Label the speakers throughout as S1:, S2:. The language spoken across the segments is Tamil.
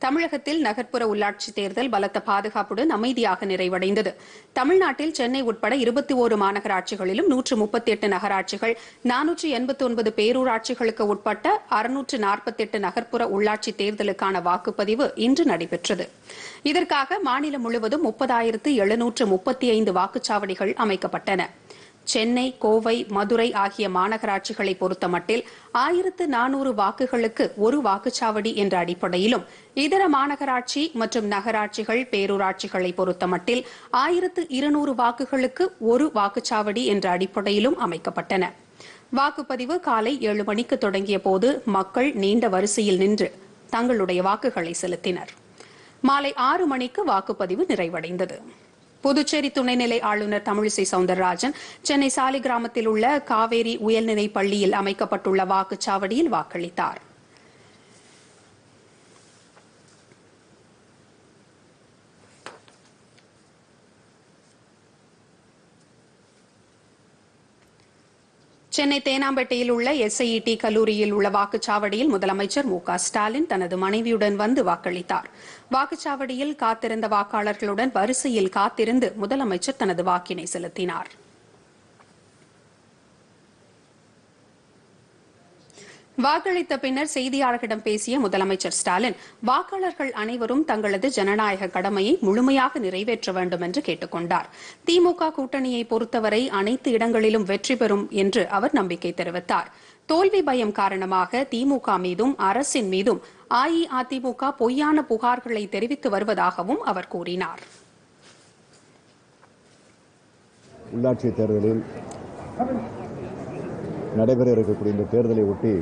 S1: தமிழகத்தில் நகர்ப்புற உள்ளாட்சி தேர்தல் பலத்த பாதுகாப்புடன் அமைதியாக நிறைவடைந்தது தமிழ்நாட்டில் சென்னை உட்பட இருபத்தி ஓரு மாநகராட்சிகளிலும் நூற்று முப்பத்தி எட்டு நகராட்சிகள் நானூற்று எண்பத்தி ஒன்பது பேரூராட்சிகளுக்கு உட்பட்ட அறுநூற்று நாற்பத்தி எட்டு நகர்ப்புற உள்ளாட்சி தேர்தலுக்கான வாக்குப்பதிவு இன்று நடைபெற்றது இதற்காக மாநிலம் முழுவதும் முப்பதாயிரத்து எழுநூற்று முப்பத்தி ஐந்து வாக்குச்சாவடிகள் அமைக்கப்பட்டன சென்னை கோவை மதுரை ஆகிய மாநகராட்சிகளை பொறுத்தமட்டில் ஆயிரத்து நானூறு வாக்குகளுக்கு ஒரு வாக்குச்சாவடி என்ற அடிப்படையிலும் இதர மாநகராட்சி மற்றும் நகராட்சிகள் பேரூராட்சிகளை பொறுத்தமட்டில் ஆயிரத்து இருநூறு வாக்குகளுக்கு ஒரு வாக்குச்சாவடி என்ற அடிப்படையிலும் அமைக்கப்பட்டன வாக்குப்பதிவு காலை ஏழு மணிக்கு தொடங்கிய போது மக்கள் நீண்ட வரிசையில் நின்று தங்களுடைய வாக்குகளை செலுத்தினர் மாலை ஆறு மணிக்கு வாக்குப்பதிவு நிறைவடைந்தது புதுச்சேரி துணைநிலை ஆளுநர் தமிழிசை சவுந்தரராஜன் சென்னை சாலிகிராமத்தில் உள்ள காவேரி உயர்நிலை பள்ளியில் அமைக்கப்பட்டுள்ள வாக்குச்சாவடியில் வாக்களித்தார் சென்னை தேனாம்பேட்டையில் உள்ள எஸ்ஐஇடி கல்லூரியில் உள்ள வாக்குச்சாவடியில் முதலமைச்சர் மு க ஸ்டாலின் தனது மனைவியுடன் வந்து வாக்களித்தார் வாக்குச்சாவடியில் காத்திருந்த வாக்காளர்களுடன் வரிசையில் காத்திருந்து முதலமைச்சர் தனது வாக்கினை செலுத்தினார் வாக்களித்த பின்னர் செய்தியாளர்களிடம் பேசிய முதலமைச்சர் ஸ்டாலின் வாக்காளர்கள் அனைவரும் தங்களது ஜனநாயக கடமையை முழுமையாக நிறைவேற்ற வேண்டும் என்று கேட்டுக் கொண்டார் திமுக கூட்டணியை பொறுத்தவரை அனைத்து இடங்களிலும் வெற்றி பெறும் என்று அவர் நம்பிக்கை தெரிவித்தார் தோல்வி பயம் காரணமாக திமுக மீதும் அரசின் மீதும் அஇஅதிமுக பொய்யான புகார்களை தெரிவித்து வருவதாகவும் அவர் கூறினார்
S2: உள்ளாட்சி தேர்தலில் நடைபெற இருக்கக்கூடிய இந்த தேர்தலை ஒட்டி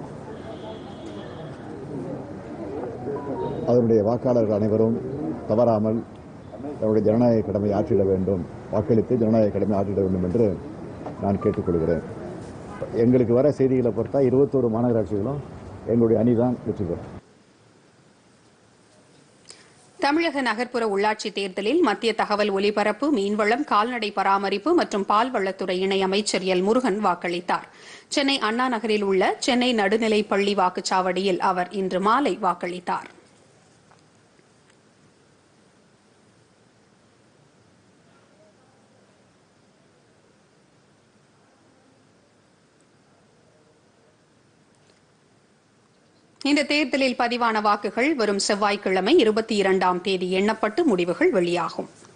S2: அதனுடைய வாக்காளர்கள் அனைவரும் தவறாமல் தன்னுடைய ஜனநாயக கடமை ஆற்றிட வேண்டும் வாக்களித்து ஜனநாயக கடமை ஆற்றிட வேண்டும் என்று நான் கேட்டுக்கொள்கிறேன் எங்களுக்கு வர செய்திகளை பொறுத்தா இருபத்தோரு மாநகராட்சிகளும் எங்களுடைய அணிதான் வெற்றி பெறும்
S1: தமிழக நகர்ப்புற உள்ளாட்சி தேர்தலில் மத்திய தகவல் ஒலிபரப்பு மீன்வளம் கால்நடை பராமரிப்பு மற்றும் பால்வளத்துறை இணை அமைச்சர் எல் முருகன் வாக்களித்தார் சென்னை அண்ணா நகரில் உள்ள சென்னை நடுநிலைப் பள்ளி வாக்குச்சாவடியில் அவர் இன்று மாலை வாக்களித்தார் இந்த தேர்தலில் பதிவான வாக்குகள் வரும் செவ்வாய்க்கிழமை இருபத்தி இரண்டாம் தேதி எண்ணப்பட்டு முடிவுகள் வெளியாகும்